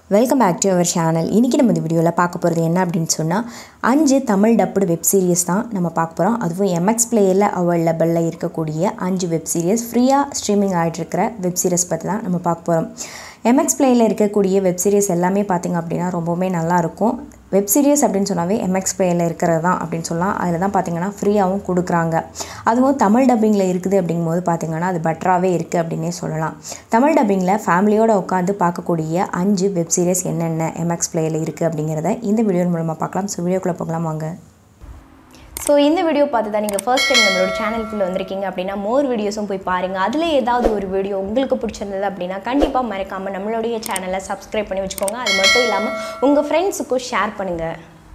welcome back to our channel இன்றைக்கி நம்ம இந்த வீடியோவில் பார்க்க போகிறது என்ன அப்படின்னு சொன்னால் அஞ்சு தமிழ் டப்புடு வெப் சீரிஸ் தான் நம்ம பார்க்க போகிறோம் அதுவும் எம்எக்ஸ் பிளேயரில் அவைலபிளில் இருக்கக்கூடிய அஞ்சு வெப் சீரிஸ் ஃப்ரீயாக ஸ்ட்ரீமிங் ஆகிட்டு இருக்கிற வெப் சீரிஸ் பற்றி தான் நம்ம பார்க்க போகிறோம் எம்எக்ஸ் பிளேயில் இருக்கக்கூடிய வெப் சீரிஸ் எல்லாமே பார்த்திங்க அப்படின்னா ரொம்பவுமே நல்லாயிருக்கும் வெப் சீரிஸ் அப்படின்னு சொன்னாவே எம்எக்ஸ் பிளேயில் இருக்கிறது தான் அப்படின்னு சொல்லலாம் அதில் தான் பார்த்தீங்கன்னா ஃப்ரீயாகவும் கொடுக்குறாங்க அதுவும் தமிழ் டப்பிங்கில் இருக்குது அப்படிங்கும்போது பார்த்தீங்கன்னா அது பெட்டராகவே இருக்குது அப்படின்னே சொல்லலாம் தமிழ் டப்பிங்கில் ஃபேமிலியோடு உட்காந்து பார்க்கக்கூடிய அஞ்சு வெப் சீரிஸ் என்னென்ன எம்எக்ஸ் பிளேயில் இருக்குது அப்படிங்கிறத இந்த வீடியோ மூலமாக பார்க்கலாம் ஸோ வீடியோக்குள்ளே போகலாம் வாங்க ஸோ இந்த வீடியோ பார்த்து தான் நீங்கள் ஃபர்ஸ்ட் டைம் நம்மளோட சேனலுக்குள்ளே வந்திருக்கீங்க அப்படின்னா மோர் வீடியோஸும் போய் பாருங்கள் அதில் ஏதாவது ஒரு வீடியோ உங்களுக்கு பிடிச்சிருந்தது அப்படின்னா கண்டிப்பாக மறக்காமல் நம்மளுடைய சேனலை சப்ஸ்கிரைப் பண்ணி வச்சுக்கோங்க அது மட்டும் இல்லாமல் உங்கள் ஃப்ரெண்ட்ஸுக்கும் ஷேர் பண்ணுங்கள்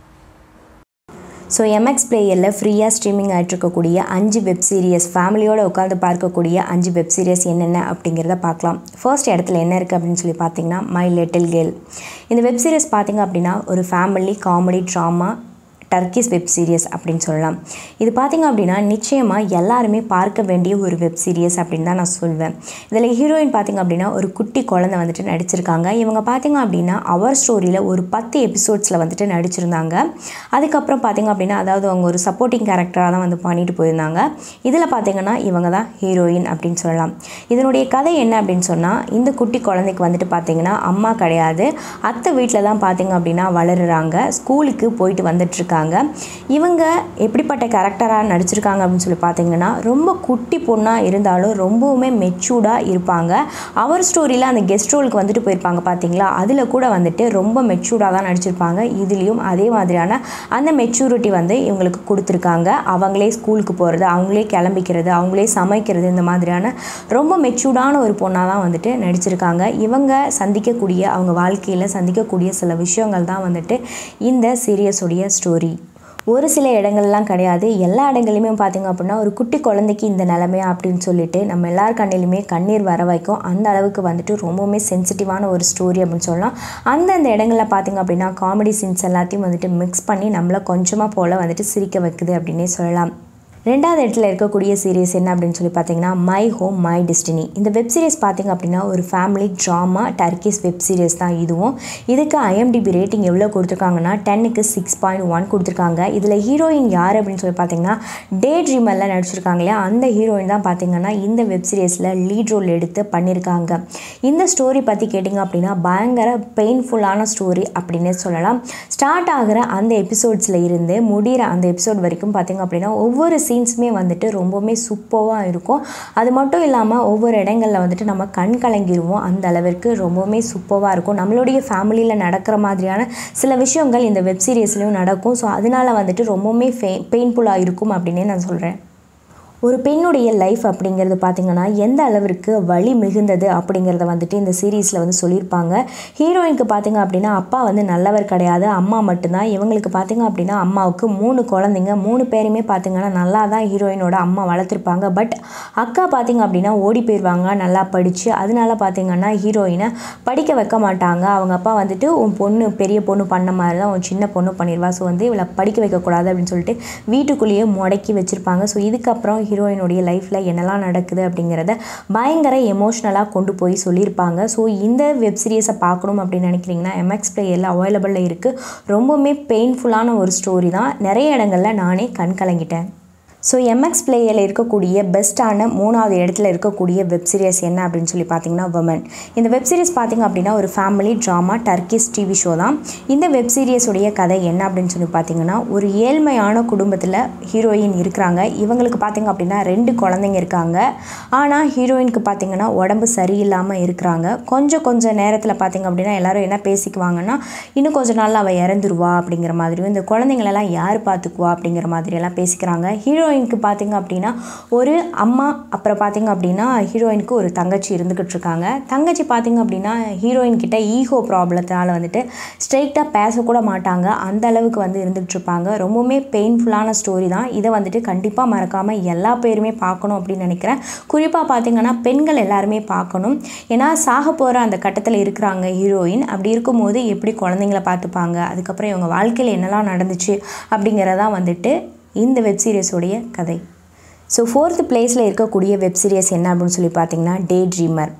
ஸோ எம்எக்ஸ் பிளேயரில் ஃப்ரீயாக ஸ்ட்ரீமிங் ஆகிட்டு இருக்கக்கூடிய அஞ்சு வெப் சீரியஸ் ஃபேமிலியோடு உட்காந்து பார்க்கக்கூடிய அஞ்சு வெப் சீரியஸ் என்னென்ன அப்படிங்கிறத பார்க்கலாம் ஃபர்ஸ்ட் இடத்துல என்ன இருக்குது அப்படின்னு சொல்லி பார்த்தீங்கன்னா மை லிட்டில் கேர்ள் இந்த வெப் சீரிஸ் பார்த்தீங்க அப்படின்னா ஒரு family comedy drama Turkish web series அப்படின்னு சொல்லலாம் இது பார்த்திங்க அப்படின்னா நிச்சயமாக எல்லாருமே பார்க்க வேண்டிய ஒரு வெப் சீரியஸ் அப்படின்னு தான் நான் சொல்வேன் இதில் ஹீரோயின் பார்த்திங்க அப்படின்னா ஒரு குட்டி குழந்தை வந்துட்டு நடிச்சிருக்காங்க இவங்க பார்த்திங்க அப்படின்னா அவர் ஸ்டோரியில் ஒரு பத்து எபிசோட்ஸில் வந்துட்டு நடிச்சிருந்தாங்க அதுக்கப்புறம் பார்த்திங்க அப்படின்னா அதாவது அவங்க ஒரு சப்போர்ட்டிங் கேரக்டராக தான் வந்து பண்ணிட்டு போயிருந்தாங்க இதில் பார்த்திங்கன்னா இவங்க தான் ஹீரோயின் அப்படின்னு சொல்லலாம் இதனுடைய கதை என்ன அப்படின்னு சொன்னால் இந்த குட்டி குழந்தைக்கு வந்துட்டு பார்த்திங்கன்னா அம்மா கிடையாது அத்தை வீட்டில் தான் பார்த்திங்க அப்படின்னா வளருறாங்க ஸ்கூலுக்கு போயிட்டு வந்துட்டுருக்காங்க இவங்க எப்படிப்பட்ட கேரக்டராக நடிச்சிருக்காங்க அப்படின்னு சொல்லி பார்த்தீங்கன்னா ரொம்ப குட்டி பொண்ணாக இருந்தாலும் ரொம்பவுமே மெச்சூர்டாக இருப்பாங்க அவர் ஸ்டோரியில் அந்த கெஸ்ட் ரோலுக்கு வந்துட்டு போயிருப்பாங்க பார்த்தீங்களா அதில் கூட வந்துட்டு ரொம்ப மெச்சூர்டாக தான் நடிச்சிருப்பாங்க இதுலேயும் அதே மாதிரியான அந்த மெச்சூரிட்டி வந்து இவங்களுக்கு கொடுத்துருக்காங்க அவங்களே ஸ்கூலுக்கு போகிறது அவங்களே கிளம்பிக்கிறது அவங்களே சமைக்கிறது இந்த மாதிரியான ரொம்ப மெச்சூர்டான ஒரு பொண்ணாக தான் வந்துட்டு நடிச்சிருக்காங்க இவங்க சந்திக்கக்கூடிய அவங்க வாழ்க்கையில் சந்திக்கக்கூடிய சில விஷயங்கள் தான் வந்துட்டு இந்த சீரியஸுடைய ஸ்டோரி ஒரு சில இடங்கள்லாம் கிடையாது எல்லா இடங்களையுமே பார்த்திங்க அப்படின்னா ஒரு குட்டி குழந்தைக்கு இந்த நிலமையா அப்படின்னு சொல்லிட்டு நம்ம எல்லார் கண்ணிலுமே கண்ணீர் வர வைக்கும் அந்த அளவுக்கு வந்துட்டு ரொம்பவுமே சென்சிட்டிவான ஒரு ஸ்டோரி அப்படின்னு சொல்லலாம் அந்தந்த இடங்களில் பார்த்திங்க அப்படின்னா காமெடி சீன்ஸ் எல்லாத்தையும் வந்துட்டு மிக்ஸ் பண்ணி நம்மளை கொஞ்சமாக போல் வந்துட்டு சிரிக்க வைக்குது அப்படின்னே சொல்லலாம் ரெண்டாவது இடத்துல இருக்கக்கூடிய சீரியஸ் என்ன அப்படின்னு சொல்லி பார்த்தீங்கன்னா மை ஹோம் மை டெஸ்டினி இந்த வெப் சீரிஸ் பார்த்தீங்க அப்படின்னா ஒரு family drama Turkish web series தான் இதுவும் இதுக்கு ஐஎம்டிபி ரேட்டிங் எவ்வளோ கொடுத்துருக்காங்கன்னா டென்னுக்கு சிக்ஸ் பாயிண்ட் ஒன் கொடுத்துருக்காங்க இதில் ஹீரோயின் யார் அப்படின்னு சொல்லி பார்த்தீங்கன்னா டே ட்ரீமரில் நடிச்சிருக்காங்க இல்லையா அந்த ஹீரோயின் தான் பார்த்தீங்கன்னா இந்த வெப் சீரிஸில் லீட் ரோல் எடுத்து பண்ணியிருக்காங்க இந்த ஸ்டோரி பற்றி கேட்டிங்க அப்படின்னா பயங்கர பெயின்ஃபுல்லான ஸ்டோரி அப்படின்னே சொல்லலாம் ஸ்டார்ட் ஆகிற அந்த எபிசோட்ஸில் இருந்து முடிகிற அந்த எபிசோட் வரைக்கும் பார்த்தீங்க அப்படின்னா ஒவ்வொரு சீன்ஸுமே வந்துட்டு ரொம்பவுமே சூப்பராக இருக்கும் அது மட்டும் இல்லாமல் ஒவ்வொரு இடங்களில் வந்துட்டு நம்ம கண் கலங்கிடுவோம் அந்த அளவிற்கு ரொம்பவுமே சூப்பராக இருக்கும் நம்மளுடைய ஃபேமிலியில் நடக்கிற மாதிரியான சில விஷயங்கள் இந்த வெப் சீரிஸ்லேயும் நடக்கும் ஸோ அதனால வந்துட்டு ரொம்பவுமே ஃபே பெயின்ஃபுல்லாக இருக்கும் அப்படின்னே நான் சொல்கிறேன் ஒரு பெண்ணுடைய லைஃப் அப்படிங்கிறது பார்த்திங்கன்னா எந்த அளவிற்கு வழி மிகுந்தது அப்படிங்கிறத வந்துட்டு இந்த சீரீஸில் வந்து சொல்லியிருப்பாங்க ஹீரோயினுக்கு பார்த்திங்க அப்படின்னா அப்பா வந்து நல்லவர் கிடையாது அம்மா மட்டும்தான் இவங்களுக்கு பார்த்திங்க அப்படின்னா அம்மாவுக்கு மூணு குழந்தைங்க மூணு பேருமே பார்த்திங்கன்னா நல்லா தான் ஹீரோயினோட அம்மா வளர்த்துருப்பாங்க பட் அக்கா பார்த்திங்க அப்படின்னா ஓடி போயிடுவாங்க நல்லா படித்து அதனால பார்த்திங்கன்னா ஹீரோயினை படிக்க வைக்க மாட்டாங்க அவங்க அப்பா வந்துட்டு உன் பொண்ணு பெரிய பொண்ணு பண்ண மாதிரி தான் உன் சின்ன பொண்ணு பண்ணிடுவா ஸோ வந்து இவளை படிக்க வைக்கக்கூடாது அப்படின்னு சொல்லிட்டு வீட்டுக்குள்ளேயே முடக்கி வச்சுருப்பாங்க ஸோ இதுக்கப்புறம் ஹீரோயினுடைய லைஃப்பில் என்னெல்லாம் நடக்குது அப்படிங்கிறத பயங்கர எமோஷ்னலாக கொண்டு போய் சொல்லியிருப்பாங்க ஸோ இந்த வெப் சீரிஸை பார்க்கணும் அப்படின்னு நினைக்கிறீங்கன்னா எம்எக்ஸ் பிளேயரில் அவைலபிளில் இருக்குது ரொம்பவுமே பெயின்ஃபுல்லான ஒரு ஸ்டோரி தான் நிறைய இடங்களில் நானே கண் கலங்கிட்டேன் ஸோ எம்எக்ஸ் பிளேயில் இருக்கக்கூடிய பெஸ்ட்டான மூணாவது இடத்துல இருக்கக்கூடிய வெப் சீரிஸ் என்ன அப்படின்னு சொல்லி பார்த்தீங்கன்னா உமன் இந்த வெப் சீரிஸ் பார்த்திங்க அப்படின்னா ஒரு family drama Turkish TV show தான் இந்த வெப் சீரிஸுடைய கதை என்ன அப்படின்னு சொல்லி பார்த்தீங்கன்னா ஒரு ஏழ்மையான குடும்பத்தில் ஹீரோயின் இருக்கிறாங்க இவங்களுக்கு பார்த்திங்க அப்படின்னா ரெண்டு குழந்தைங்க இருக்காங்க ஆனால் ஹீரோயினுக்கு பார்த்திங்கன்னா உடம்பு சரியில்லாமல் இருக்கிறாங்க கொஞ்சம் கொஞ்சம் நேரத்தில் பார்த்திங்க அப்படின்னா எல்லோரும் என்ன பேசிக்குவாங்கன்னா இன்னும் கொஞ்சம் நாள் அவள் இறந்துருவா அப்படிங்கிற மாதிரியும் இந்த குழந்தைங்களெல்லாம் யார் பார்த்துக்குவா அப்படிங்கிற மாதிரியெல்லாம் பேசிக்கிறாங்க ஹீரோ ஹீரோயினுக்கு பார்த்திங்க அப்படின்னா ஒரு அம்மா அப்புறம் பார்த்திங்க அப்படின்னா ஹீரோயினுக்கு ஒரு தங்கச்சி இருந்துக்கிட்டு இருக்காங்க தங்கச்சி பார்த்திங்க அப்படின்னா ஹீரோயின் கிட்ட ஈகோ ப்ராப்ளத்தினால வந்துட்டு ஸ்ட்ரெயிட்டாக பேசக்கூட மாட்டாங்க அந்த அளவுக்கு வந்து இருந்துகிட்டு இருப்பாங்க ரொம்பவுமே பெயின்ஃபுல்லான ஸ்டோரி தான் இதை வந்துட்டு கண்டிப்பாக மறக்காமல் எல்லா பேருமே பார்க்கணும் அப்படின்னு நினைக்கிறேன் குறிப்பாக பார்த்திங்கன்னா பெண்கள் எல்லாருமே பார்க்கணும் ஏன்னா சாக போகிற அந்த கட்டத்தில் இருக்கிறாங்க ஹீரோயின் அப்படி இருக்கும்போது எப்படி குழந்தைங்கள பார்த்துப்பாங்க அதுக்கப்புறம் இவங்க வாழ்க்கையில் என்னெல்லாம் நடந்துச்சு அப்படிங்கிறதான் வந்துட்டு இந்த வெப் சீரிஸோடைய கதை ஸோ ஃபோர்த்து பிளேஸில் இருக்கக்கூடிய வெப் சீரிஸ் என்ன அப்படின்னு சொல்லி பார்த்தீங்கன்னா டே ட்ரீமர்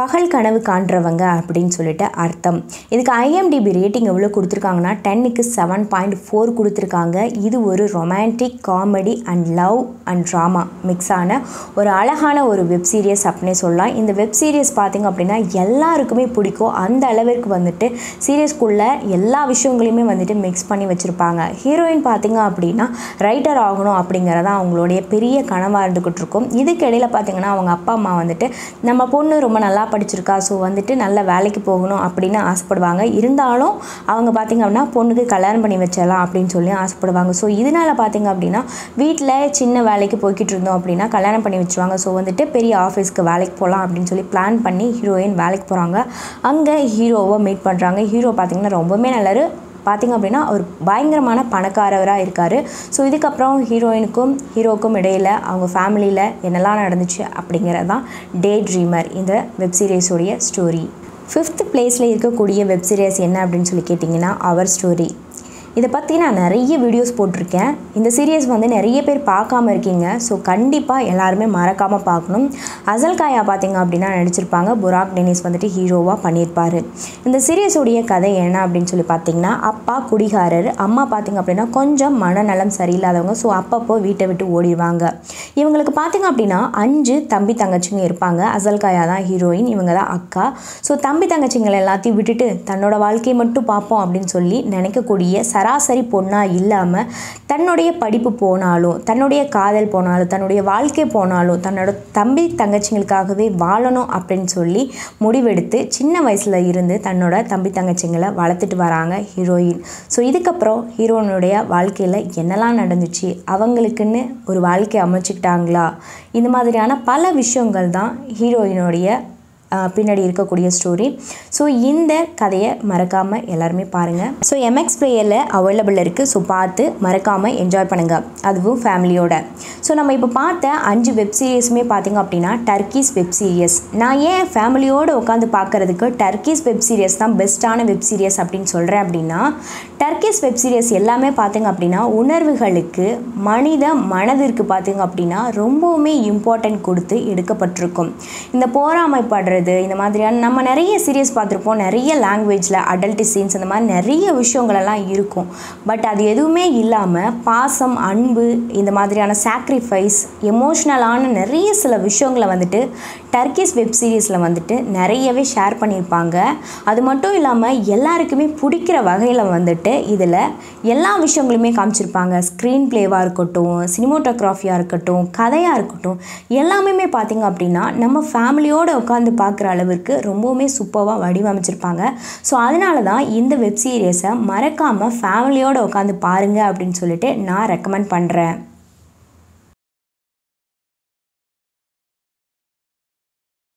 பகல் கனவு காண்றவங்க அப்படின்னு சொல்லிட்டு அர்த்தம் இதுக்கு ஐஎம்டிபி ரேட்டிங் எவ்வளோ கொடுத்துருக்காங்கன்னா டென்னுக்கு செவன் பாயிண்ட் ஃபோர் கொடுத்துருக்காங்க இது ஒரு romantic comedy and love and drama mix ஆன ஒரு அழகான ஒரு வெப் சீரியஸ் அப்படின்னே சொல்லலாம் இந்த வெப் சீரியஸ் பார்த்திங்க அப்படின்னா எல்லாருக்குமே பிடிக்கும் அந்த அளவிற்கு வந்துட்டு சீரியஸ்குள்ளே எல்லா விஷயங்களையுமே வந்துட்டு மிக்ஸ் பண்ணி வச்சுருப்பாங்க ஹீரோயின் பார்த்திங்க அப்படின்னா ரைட்டர் ஆகணும் அப்படிங்கிறதான் அவங்களுடைய பெரிய கனவாக இருந்துக்கிட்டு இருக்கும் இதுக்கு இடையில பார்த்திங்கன்னா அவங்க அப்பா அம்மா வந்துட்டு நம்ம பொண்ணு ரொம்ப நல்லா படிச்சிருக்கா ஸோ வந்துட்டு நல்ல வேலைக்கு போகணும் அப்படின்னு ஆசைப்படுவாங்க இருந்தாலும் அவங்க பார்த்திங்க அப்படின்னா பொண்ணுக்கு கல்யாணம் பண்ணி வச்சிடலாம் அப்படின்னு சொல்லி ஆசைப்படுவாங்க ஸோ இதனால் பார்த்திங்க அப்படின்னா வீட்டில் சின்ன வேலைக்கு போய்கிட்டு இருந்தோம் அப்படின்னா கல்யாணம் பண்ணி வச்சுருவாங்க ஸோ வந்துட்டு பெரிய ஆஃபீஸ்க்கு வேலைக்கு போகலாம் அப்படின்னு சொல்லி பிளான் பண்ணி ஹீரோயின் வேலைக்கு போகிறாங்க அங்கே ஹீரோவை மீட் பண்ணுறாங்க ஹீரோ பார்த்திங்கன்னா ரொம்பவுமே நல்லாரு பார்த்திங்க அப்படின்னா அவர் பயங்கரமான பணக்காரவராக இருக்கார் ஸோ இதுக்கப்புறம் ஹீரோயினுக்கும் ஹீரோக்கும் இடையில் அவங்க ஃபேமிலியில் என்னெல்லாம் நடந்துச்சு அப்படிங்கிறது தான் டே ட்ரீமர் இந்த வெப் சீரிஸோடைய ஸ்டோரி ஃபிஃப்த் பிளேஸில் இருக்கக்கூடிய வெப் சீரிஸ் என்ன அப்படின்னு சொல்லி கேட்டிங்கன்னா அவர் ஸ்டோரி இதை பற்றி நான் நிறைய வீடியோஸ் போட்டிருக்கேன் இந்த சீரியஸ் வந்து நிறைய பேர் பார்க்காம இருக்கீங்க ஸோ கண்டிப்பாக எல்லாருமே மறக்காமல் பார்க்கணும் அசல் காயா பார்த்தீங்க அப்படின்னா நடிச்சிருப்பாங்க புராக் டெனிஸ் வந்துட்டு ஹீரோவாக பண்ணியிருப்பார் இந்த சீரியஸோடைய கதை என்ன அப்படின்னு சொல்லி பார்த்தீங்கன்னா அப்பா குடிகாரர் அம்மா பார்த்தீங்க அப்படின்னா கொஞ்சம் மனநலம் சரியில்லாதவங்க ஸோ அப்பப்போ வீட்டை விட்டு ஓடிடுவாங்க இவங்களுக்கு பார்த்தீங்க அப்படின்னா அஞ்சு தம்பி தங்கச்சிங்க இருப்பாங்க அசல் காயா தான் ஹீரோயின் இவங்க தான் அக்கா ஸோ தம்பி தங்கச்சிங்களை எல்லாத்தையும் விட்டுட்டு தன்னோட வாழ்க்கையை மட்டும் பார்ப்போம் அப்படின்னு சொல்லி நினைக்கக்கூடிய சராசரி பொண்ணாக இல்லாமல் தன்னுடைய படிப்பு போனாலும் தன்னுடைய காதல் போனாலும் தன்னுடைய வாழ்க்கை போனாலும் தன்னோட தம்பி தங்கச்சிங்களுக்காகவே வாழணும் அப்படின்னு சொல்லி முடிவெடுத்து சின்ன வயசில் இருந்து தன்னோட தம்பி தங்கச்சிங்களை வளர்த்துட்டு வராங்க ஹீரோயின் ஸோ இதுக்கப்புறம் ஹீரோயினுடைய வாழ்க்கையில் என்னெல்லாம் நடந்துச்சு அவங்களுக்குன்னு ஒரு வாழ்க்கை அமைச்சுக்கிட்டாங்களா இந்த மாதிரியான பல விஷயங்கள் தான் ஹீரோயினுடைய ஆஹ் பின்னாடி இருக்கக்கூடிய ஸ்டோரி ஸோ இந்த கதையை மறக்காமல் எல்லாருமே பாருங்கள் ஸோ எம்எக்ஸ் பிளேயரில் அவைலபிள் இருக்குது ஸோ பார்த்து மறக்காமல் என்ஜாய் பண்ணுங்கள் அதுவும் ஃபேமிலியோட ஸோ நம்ம இப்போ பார்த்த அஞ்சு வெப் சீரிஸுமே பார்த்தீங்க அப்படின்னா டர்க்கீஸ் வெப் சீரியஸ் நான் ஏன் ஃபேமிலியோடு உட்காந்து பார்க்குறதுக்கு டர்க்கீஸ் வெப் சீரியஸ் தான் பெஸ்ட்டான வெப் சீரியஸ் அப்படின்னு சொல்கிறேன் அப்படின்னா டர்க்கீஸ் வெப் சீரியஸ் எல்லாமே பார்த்தீங்க அப்படின்னா உணர்வுகளுக்கு மனித மனதிற்கு பார்த்தீங்க அப்படின்னா ரொம்பவுமே இம்பார்ட்டன்ட் கொடுத்து எடுக்கப்பட்டிருக்கும் இந்த போராமைப்படுறது இந்த மாதிரியான நம்ம நிறைய சீரியஸ் பார்த்துருப்போம் நிறைய லாங்குவேஜில் அடல்ட் சீன்ஸ் இந்த மாதிரி நிறைய விஷயங்களெல்லாம் இருக்கும் பட் அது எதுவுமே இல்லாமல் பாசம் அன்பு இந்த மாதிரியான சாக்ரிஃபைஸ் எமோஷ்னலான நிறைய சில விஷயங்களை வந்துட்டு டர்க்கிஸ் வெப் சீரிஸில் வந்துட்டு நிறையவே ஷேர் பண்ணியிருப்பாங்க அது மட்டும் இல்லாமல் எல்லாருக்குமே பிடிக்கிற வகையில் வந்துட்டு இதில் எல்லா விஷயங்களுமே காமிச்சிருப்பாங்க ஸ்க்ரீன் பிளேவாக இருக்கட்டும் சினிமோட்டோகிராஃபியாக இருக்கட்டும் கதையாக இருக்கட்டும் எல்லாமே பார்த்திங்க அப்படின்னா நம்ம ஃபேமிலியோடு உட்காந்து பார்க்குற அளவுக்கு ரொம்பவுமே சூப்பராக வடிவமைச்சிருப்பாங்க ஸோ அதனால தான் இந்த வெப் சீரியஸை மறக்காமல் ஃபேமிலியோடு உட்காந்து பாருங்கள் அப்படின்னு சொல்லிட்டு நான் ரெக்கமெண்ட் பண்ணுறேன்